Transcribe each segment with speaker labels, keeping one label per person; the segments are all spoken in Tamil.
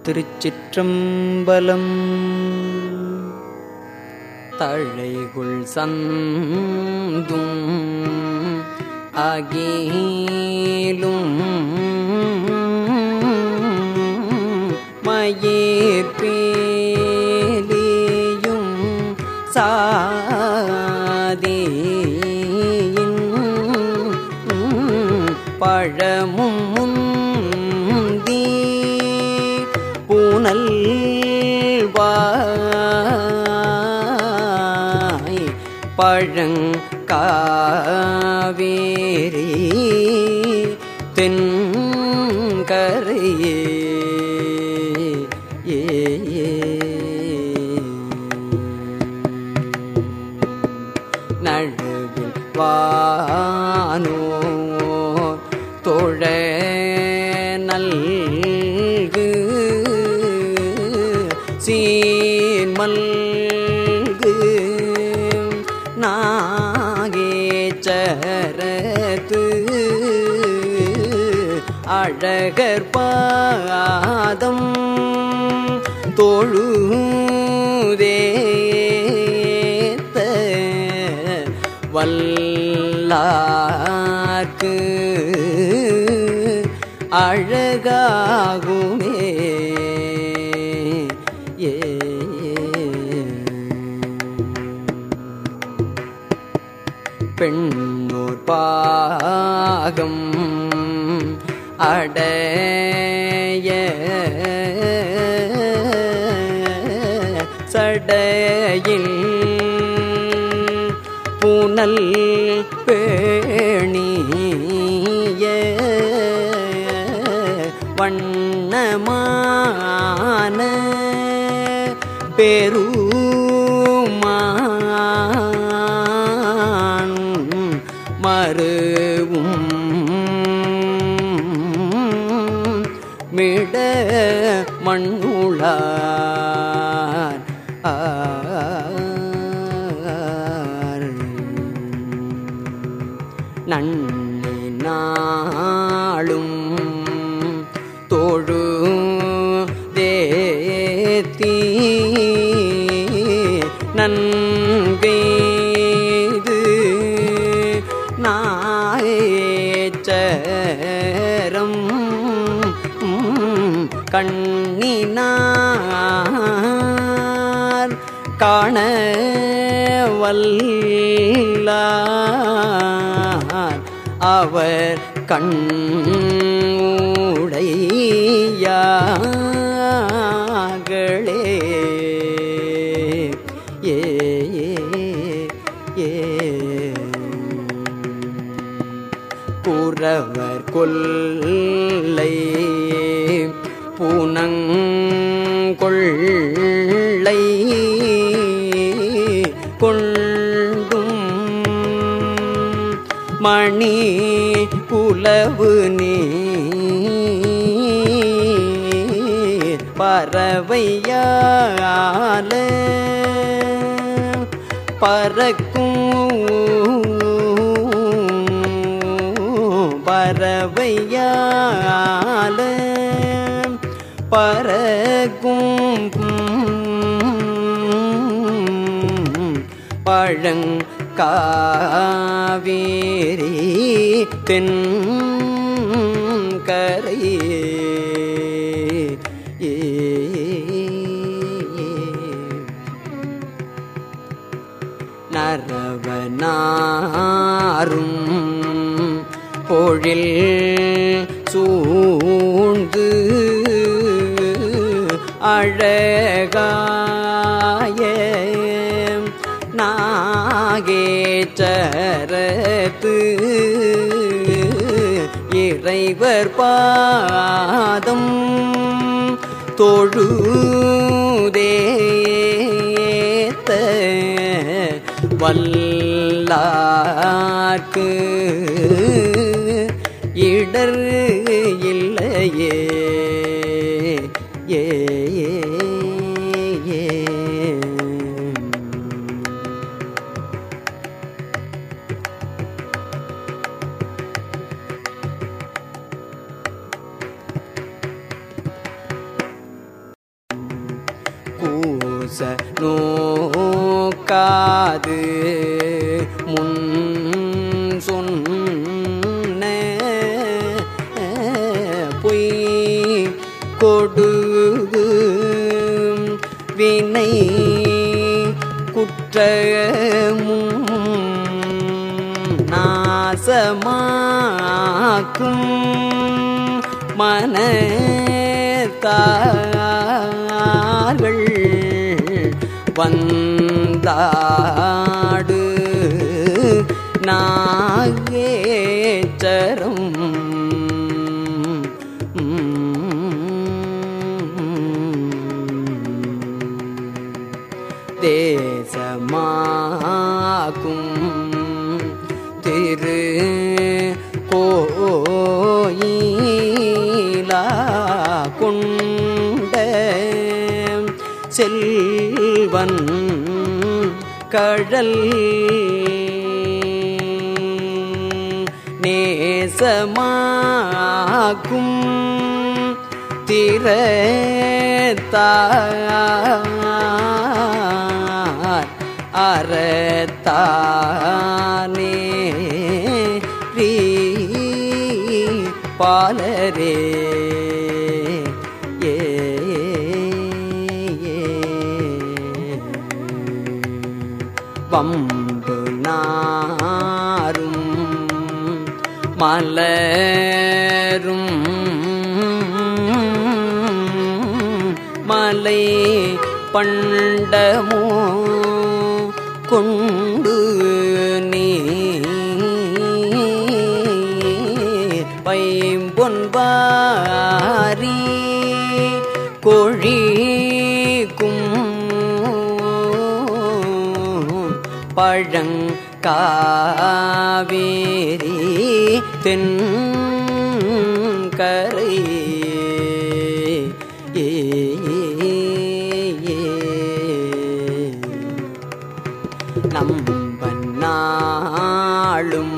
Speaker 1: திருச்சிற்றம்பலம் தழைகுள் சந்தும் அகேலும் மயிர்பேலியும் சாதேயின் பழமும் முந்தி பூனல் வாய் பழங்காவேரி தென்கரையே ஏ நழுவில் வானோ தொழ நல்கு சீர்மல்கு நாகேச்சரத்து அழகர் பாதம் தொழுதேத்த வல்லார்க்கு அழகாகுமே ஏ பெண்ணோர் பாகம் அடைய சடையில் புனல் பேணிய வண்ணமான பெருமான் மருவும் மிட மண்ணுளார் ஆர். நன்னி நாளும் தோழு தேத்தி நன்கெய்து நாயச்சரம் கண்ணினார் காண வல்லார் அவர் கண்ணுடையார்களே ஏ ஏ புறவர் கொல்லை பூனங்கொள்ளை கொண்டும் மணி புலவு நீர் பறவையால பறக்கும் பறவையால பறக்கும் பழங்காவேரி தென்கரையே ஏ நரவனாரும் பொழில் சூழ்ந்து அழகாய நாகேச்சரத்து இறைவர் பாதம் தொழுதேத்த வல்லார்க்கு இடர் இல்லையே ஏ ஏ, ஏ. பூச நோக்காது முன் சொன்ன பொய் கொடுகு வினை குற்றமும் நாசமாக்கும் மனத்தார்கள் வந்தாடு நாகேச்சரம் தேசமாகும் திரு கோயிலா கொண்ட செல்வன் கழல் நேசமாக்கும் திறத்தார் அறத்தானே ரீ பாலரே ஏ வம்பு நாரும் மலரும் மலை பண்டமோ கொண்டு நீ பைம்பொன்பாரி கொழிக்கும் பழங்காவேரி தென்கரை ஏ நம்பன் நாளும்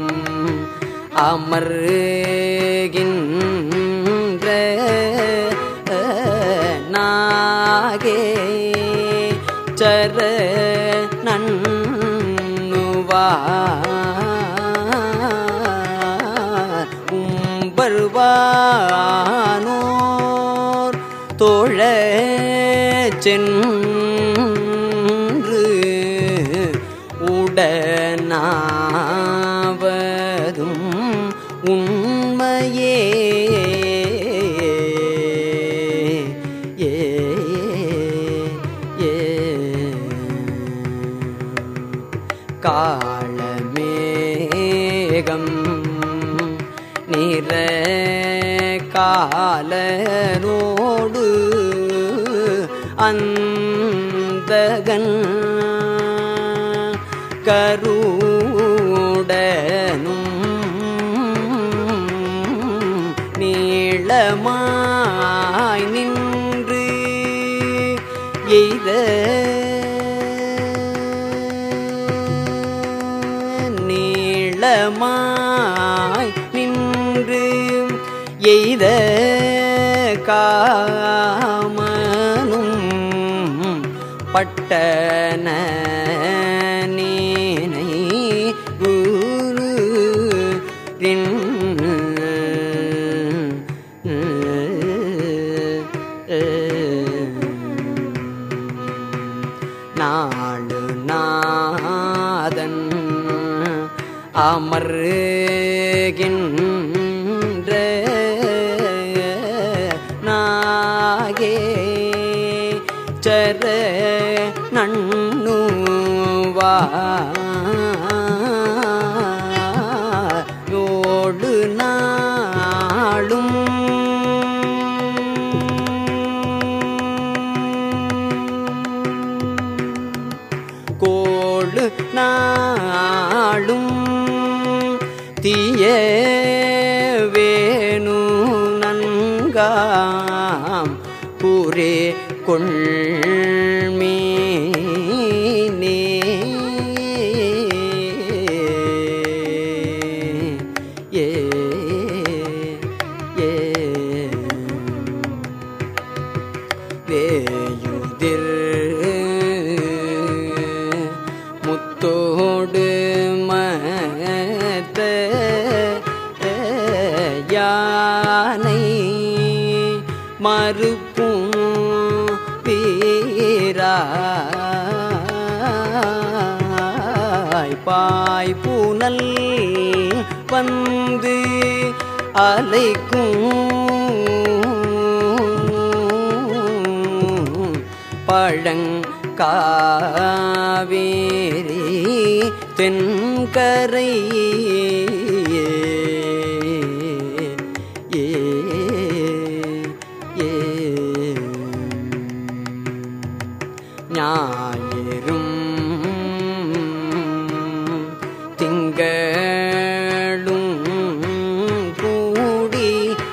Speaker 1: அமர்கின்ற நாகே சர நன்னுவா உம்பர்வானோர் தோழ சென்று உடனாவதும் உண்மையே ஏ ஏ காலமேகம் நிற காலனோடு அந்தகன் கருடனும் நீளமாய் நின்று எய்த நீளமாய் நின்று எய்த காமனும் பட்டன நீனை குரு நாடு நாதன் அமர்கின்ற நாகே சர நண்ணுவா யோடு நாளும் கோடு நாளும் தீய வேணு நன்காம் கூரே கொள்மீனே ஏ ஏ வேயுதிர் மறுப்பும் வீராய் பாய் பூனல் வந்து அலைக்கும் பழங்காவேரி தென்கரை ஏ ஏ ஞாயிறும் திங்களும் கூடி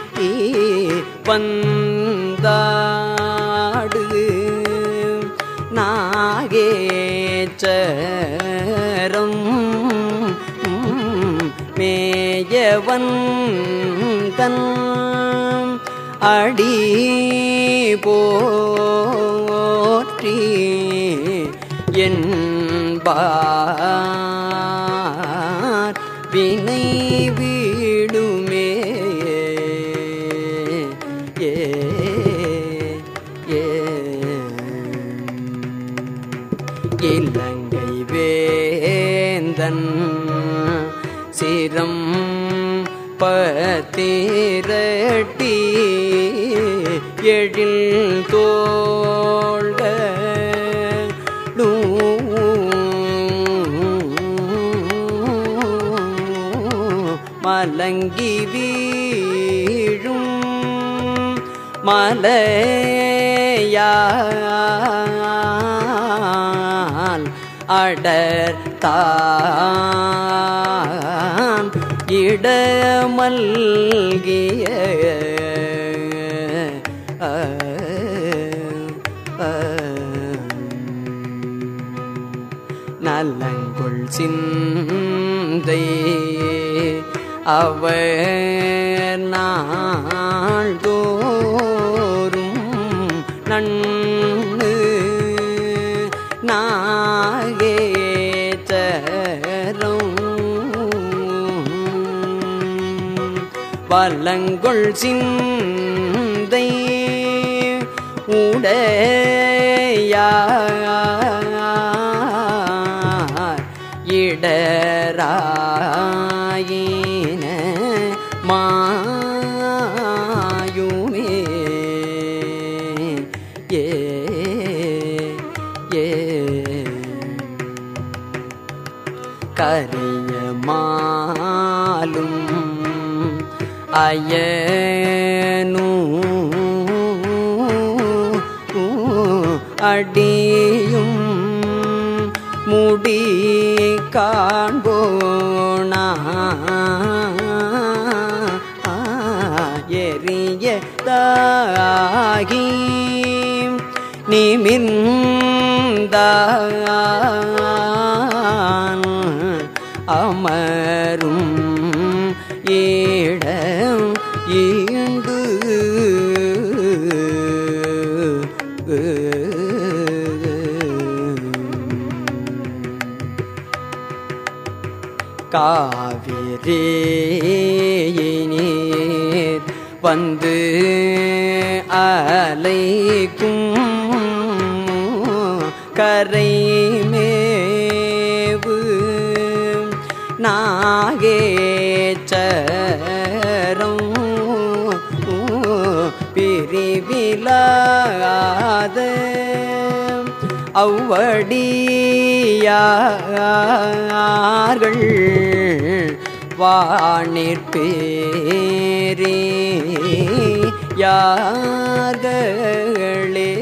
Speaker 1: வந்தாடு நாகேச்சரம் மேயவன் தன் அடி போற்றி என்பார் வினை வீடுமே ஏ ஏ இலங்கை வேந்தன் சிரம் பத்திரட்டி எழில் தோள்களும் மலங்கி வீழும் மலையால் அடர்த்தான் இடமல்கிய அ, அ. நலங்குள் சிந்தை அவர் நாள்தோறும் நன்னு நாகேச்சரம் வல்லங்குள் சிந்தை உடையார் இடராயின மாயுமே ஏ ஏ கரிய மாலும் அயனு அடியும் முடி காண்போனா எரிய தாகி நிமிர்ந்தான் அமரும் இடம் ஈண்டு காவிரீர் வந்து அலைக்கும் கரைமேவு நாகேச்சரம் பிரிவிலாத அவ்வடியார்கள் வானிற்பேரே யார்களே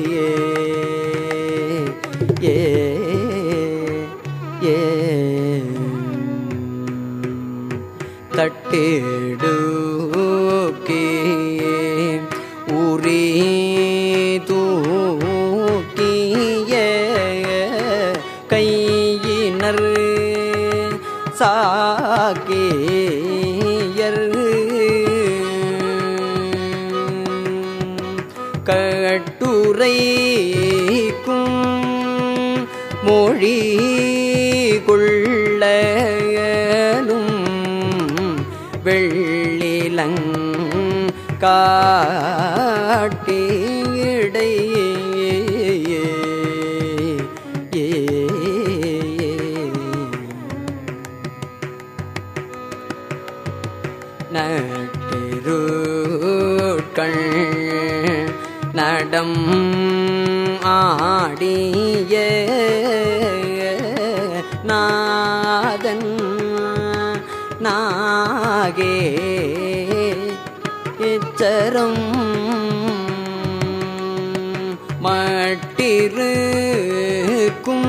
Speaker 1: ஏ ஏ தட்டெடுக்கே உரே தூக்கிய கையினர் சாக்கேயர் கட்டுரைக்கும் மொழி கொள்ளலும் வெள்ளிலங் காவிய காட்டி இடை நட்டிருட்கள் நடம் ஆடிய நாதன் நாகே இச்சரம் மட்டிருக்கும்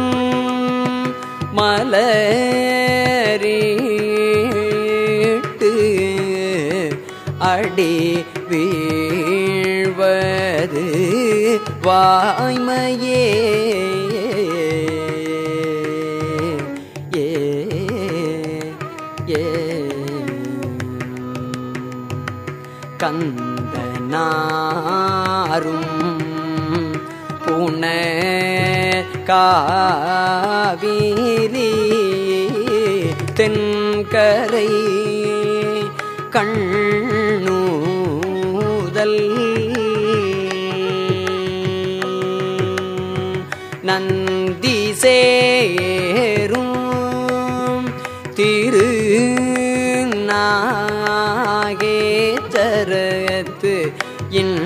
Speaker 1: மலரீட்டு அடி வீழ்வது வாய்மையே ஏ ஏ கந்தனாரும் புன காவிரி தென்கரை கண்ணூதல் நந்தி சேரும் திரு நாகேச்சரத்து இன்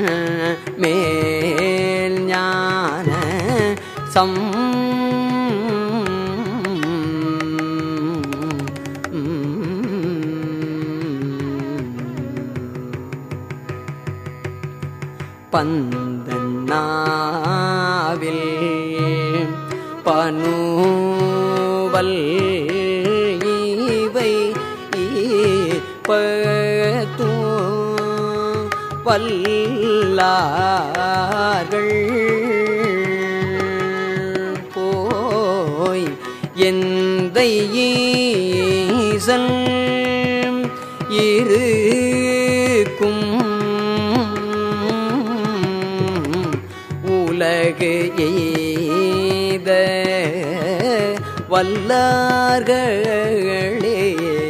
Speaker 1: மேல் ஞான சம் பந்தன்னாவில் பனுவல் இவை பத்தூ வல்லார்கள் போய் எந்த ஈசன் இருக்கும் உலகு எய்த வல்லார்களே